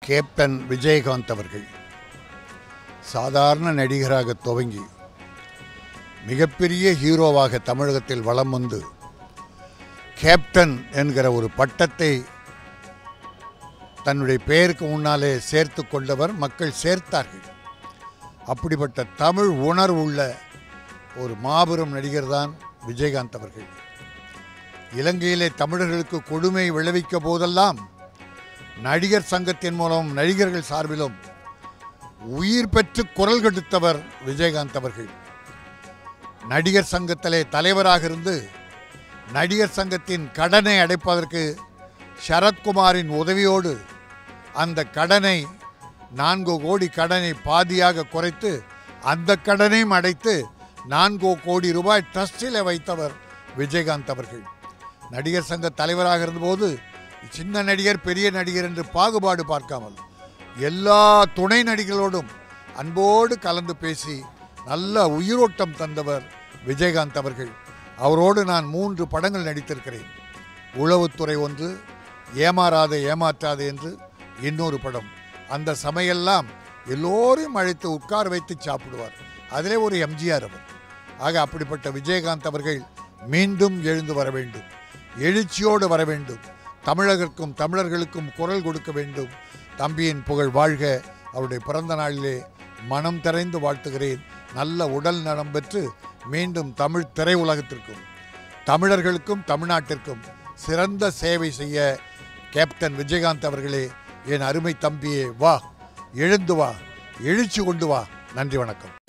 captain Vijayakanth அவர்கள் சாதாரண நடிகராக துவங்கி மிகப்பெரிய ஹீரோவாக தமிழகத்தில் வலம் வந்து கேப்டன் என்கிற ஒரு பட்டத்தை தன்னுடைய பெயருக்கு முன்னாலே சேர்த்து கொண்டவர் மக்கள் சேர்த்தார்கள் அப்படிப்பட்ட தமிழ் உணர்வுள்ள ஒரு மாபெரும் நடிகர் தான் விஜயகாந்த் அவர்கள் இலங்கையிலே தமிழர்களுக்கு கொடுமை விளைவிக்க போதெல்லாம் நடிகர் சங்கத்தின் மூலம் நடிகர்கள் சார்பிலும் உயிர் பெற்று குரல் கொடுத்தவர் விஜயகாந்த் அவர்கள் நடிகர் சங்கத்திலே தலைவராக இருந்து நடிகர் சங்கத்தின் கடனை அடைப்பதற்கு சரத்குமாரின் உதவியோடு அந்த கடனை நான்கு கோடி கடனை பாதியாக குறைத்து அந்த கடனையும் அடைத்து நான்கு கோடி ரூபாய் ட்ரஸ்டில் வைத்தவர் விஜயகாந்த் அவர்கள் நடிகர் சங்க தலைவராக இருந்தபோது சின்ன நடிகர் பெரிய நடிகர் என்று பாகுபாடு பார்க்காமல் எல்லா துணை நடிகர்களோடும் அன்போடு கலந்து பேசி நல்ல உயிரோட்டம் தந்தவர் விஜயகாந்த் அவர்கள் அவரோடு நான் மூன்று படங்கள் நடித்திருக்கிறேன் உளவுத்துறை ஒன்று ஏமாறாத ஏமாற்றாது என்று இன்னொரு படம் அந்த சமையெல்லாம் எல்லோரையும் அழைத்து உட்கார வைத்து சாப்பிடுவார் அதிலே ஒரு எம்ஜிஆர் அவர் ஆக அப்படிப்பட்ட விஜயகாந்த் அவர்கள் மீண்டும் எழுந்து வர வேண்டும் எழுச்சியோடு வர வேண்டும் தமிழகருக்கும் தமிழர்களுக்கும் குரல் கொடுக்க வேண்டும் தம்பியின் புகழ் வாழ்க அவருடைய பிறந்த நாளிலே மனம் திறைந்து வாழ்த்துகிறேன் நல்ல உடல் நலம் பெற்று மீண்டும் தமிழ் திரையுலகத்திற்கும் தமிழர்களுக்கும் தமிழ்நாட்டிற்கும் சிறந்த சேவை செய்ய கேப்டன் விஜயகாந்த் அவர்களே என் அருமை தம்பியே வா எழுந்து வா எழுச்சி கொண்டு வா நன்றி வணக்கம்